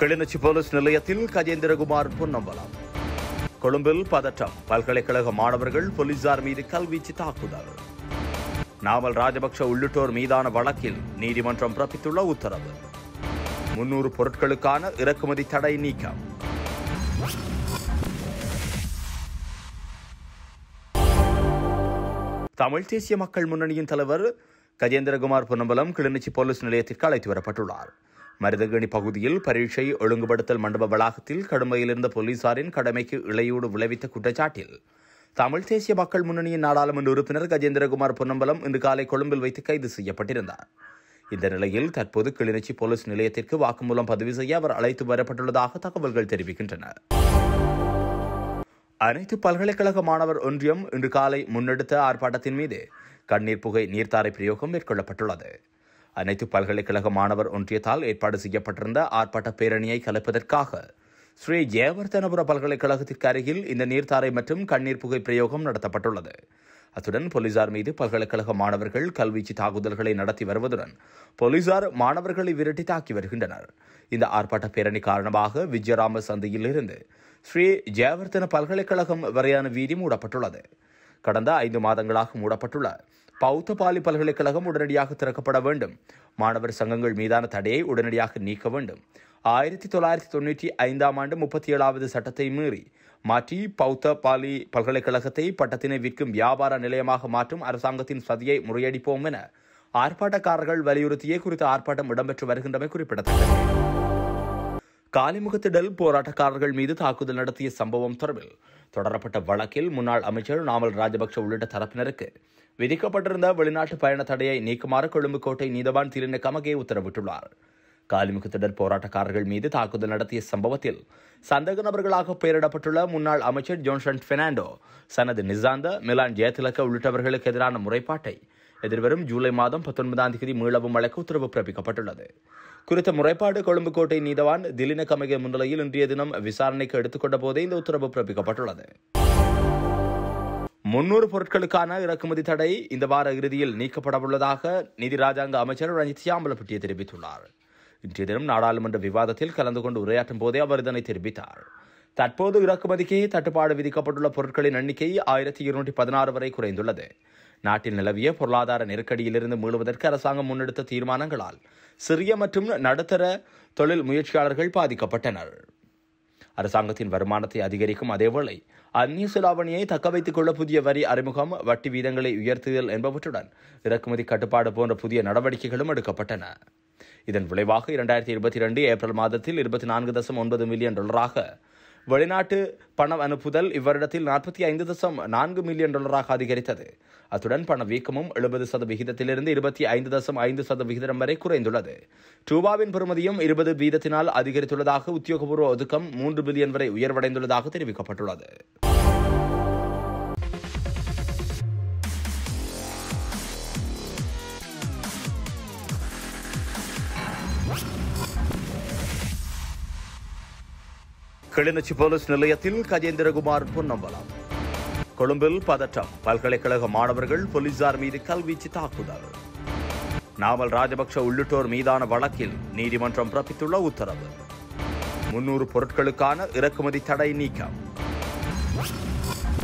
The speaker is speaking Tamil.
கிளிநொச்சி போலீஸ் நிலையத்தில் கஜேந்திரகுமார் பொன்னம்பலம் கொழும்பில் பதற்றம் பல்கலைக்கழக மாணவர்கள் போலீசார் மீது கல்வீச்சு தாக்குதல் நாமல் ராஜபக்ஷ உள்ளிட்டோர் மீதான வழக்கில் நீதிமன்றம் பிறப்பித்துள்ள உத்தரவு முன்னூறு பொருட்களுக்கான இறக்குமதி தடை நீக்கம் தமிழ் தேசிய மக்கள் முன்னணியின் தலைவர் கஜேந்திரகுமார் பொன்னம்பலம் கிளிநொச்சி போலீஸ் நிலையத்திற்கு அழைத்து வரப்பட்டுள்ளார் மருதகணி பகுதியில் பரீட்சை ஒழுங்குபடுத்தல் மண்டப வளாகத்தில் கடுமையில் இருந்த போலீசாரின் கடமைக்கு இளையோடு விளைவித்த குற்றச்சாட்டில் தமிழ் தேசிய மக்கள் முன்னணியின் நாடாளுமன்ற உறுப்பினர் கஜேந்திரகுமார் பொன்னம்பலம் இன்று காலை கொழும்பில் வைத்து கைது செய்யப்பட்டிருந்தார் இந்த நிலையில் தற்போது கிளிநொச்சி போலீஸ் நிலையத்திற்கு வாக்குமூலம் பதிவு செய்ய அவர் அழைத்து வரப்பட்டுள்ளதாக தகவல்கள் தெரிவிக்கின்றன அனைத்து பல்கலைக்கழக மாணவர் ஒன்றியம் இன்று காலை முன்னெடுத்த ஆர்ப்பாட்டத்தின் மீது கண்ணீர் புகை நீர்த்தாரை பிரயோகம் மேற்கொள்ளப்பட்டுள்ளது அனைத்து பல்கலைக்கழக மாணவர் ஒன்றியத்தால் ஏற்பாடு செய்யப்பட்டிருந்த ஆர்ப்பாட்ட பேரணியை கலைப்பதற்காக ஸ்ரீ ஜெயவர்தனபுர பல்கலைக்கழகத்திற்கு அருகில் இந்த நீர்த்தாரை மற்றும் கண்ணீர் புகை பிரயோகம் நடத்தப்பட்டுள்ளது அத்துடன் போலீசார் மீது பல்கலைக்கழக மாணவர்கள் கல்வீச்சு தாக்குதல்களை நடத்தி வருவதுடன் போலீசார் மாணவர்களை விரட்டி தாக்கி வருகின்றனர் இந்த ஆர்ப்பாட்ட பேரணி காரணமாக விஜயராம சந்தையில் இருந்து ஸ்ரீ ஜெயவர்தன பல்கலைக்கழகம் வரையான வீதி மூடப்பட்டுள்ளது கடந்த ஐந்து மாதங்களாக மூடப்பட்டுள்ள பௌத்த பாலி பல்கலைக்கழகம் உடனடியாக திறக்கப்பட வேண்டும் மாணவர் சங்கங்கள் மீதான தடையை உடனடியாக நீக்க வேண்டும் ஆயிரத்தி தொள்ளாயிரத்தி தொண்ணூற்றி ஐந்தாம் ஆண்டு முப்பத்தி ஏழாவது சட்டத்தை மீறி மாற்றி பௌத்த பாலி பல்கலைக்கழகத்தை பட்டத்தினை விற்கும் வியாபார நிலையமாக மாற்றும் அரசாங்கத்தின் சதியை முறியடிப்போம் என ஆர்ப்பாட்டக்காரர்கள் வலியுறுத்தியே குறித்த ஆர்ப்பாட்டம் இடம்பெற்று வருகின்றமை குறிப்பிடத்தக்கது காலிமுகத்திடல் போராட்டக்காரர்கள் மீது தாக்குதல் நடத்திய சம்பவம் தொடர்பில் தொடரப்பட்ட வழக்கில் முன்னாள் அமைச்சர் நாமல் ராஜபக்ஷ உள்ளிட்ட தரப்பினருக்கு விதிக்கப்பட்டிருந்த வெளிநாட்டு பயண தடையை நீக்குமாறு கொழும்பு கோட்டை நீதவான் திரின கமகே உத்தரவிட்டுள்ளார் காலிமுகத்திடர் போராட்டக்காரர்கள் மீது தாக்குதல் நடத்திய சம்பவத்தில் சந்தேக நபர்களாக பெயரிடப்பட்டுள்ள முன்னாள் அமைச்சர் ஜோன்சன் பெர்னாண்டோ சனது நிசாந்த மிலான் ஜெயதிலக்க உள்ளிட்டவர்களுக்கு எதிரான முறைப்பாட்டை எதிர்வரும் ஜூலை மாதம் பத்தொன்பதாம் தேதி மீளவும் வழங்க உத்தரவு பிறப்பிக்கப்பட்டுள்ளது குறித்த முறைப்பாடு கொழும்பு கோட்டை நீதவான் திலின கமகே முன்னிலையில் இன்றைய தினம் விசாரணைக்கு எடுத்துக்கொண்ட போதே இந்த உத்தரவு பிறப்பிக்கப்பட்டுள்ளது முன்னூறு பொருட்களுக்கான இறக்குமதி தடை இந்த வார இறுதியில் நீக்கப்படவுள்ளதாக நிதி ராஜாங்க அமைச்சர் ரஞ்சித் சியாம்பலப்பட்டிய தெரிவித்துள்ளார் இன்றைய தினம் நாடாளுமன்ற விவாதத்தில் கலந்து கொண்டு உரையாற்றும் போதே அவர் இதனை தெரிவித்தார் தற்போது இறக்குமதிக்கு தட்டுப்பாடு விதிக்கப்பட்டுள்ள பொருட்களின் எண்ணிக்கை ஆயிரத்தி இருநூற்றி பதினாறு வரை குறைந்துள்ளது நாட்டில் நிலவிய பொருளாதார நெருக்கடியிலிருந்து மீளுவதற்கு அரசாங்கம் முன்னெடுத்த தீர்மானங்களால் சிறிய மற்றும் நடுத்தர தொழில் முயற்சியாளர்கள் பாதிக்கப்பட்டனர் அரசாங்கத்தின் வருமானத்தை அதிகரிக்கும் அதேவேளை அந்நிய செலாவணியை தக்க வைத்துக் கொள்ள புதிய வரி அறிமுகம் வட்டி வீதங்களை உயர்த்துதல் என்பவற்றுடன் இறக்குமதி கட்டுப்பாடு போன்ற புதிய நடவடிக்கைகளும் எடுக்கப்பட்டன இதன் விளைவாக இரண்டாயிரத்தி இருபத்தி இரண்டு ஏப்ரல் மாதத்தில் இருபத்தி நான்கு தசம் ஒன்பது மில்லியன் டாலராக வெளிநாட்டு பணம் அனுப்புதல் இவ்வருடத்தில் நாற்பத்தி ஐந்து தசம் நான்கு மில்லியன் டாலராக அதிகரித்தது அத்துடன் பண வீக்கமும் எழுபது சத விகிதத்திலிருந்து இருபத்தி ஐந்து தசம் ஐந்து சத விகிதம் வரை குறைந்துள்ளது ரூபாவின் பெறுமதியும் இருபது வீதத்தினால் அதிகரித்துள்ளதாக உத்தியோகபூர்வ ஒதுக்கம் மூன்று பில்லியன் வரை உயர்வடைந்துள்ளதாக தெரிவிக்கப்பட்டுள்ளது கிளிநொச்சி போலீஸ் நிலையத்தில் கஜேந்திரகுமார் பொன்னம்பலம் கொழும்பில் பதற்றம் பல்கலைக்கழக மாணவர்கள் போலீசார் மீது கல்வீச்சு தாக்குதல் நாமல் ராஜபக்ஷ உள்ளிட்டோர் மீதான வழக்கில் நீதிமன்றம் பிறப்பித்துள்ள உத்தரவு முன்னூறு பொருட்களுக்கான இறக்குமதி தடை நீக்கம்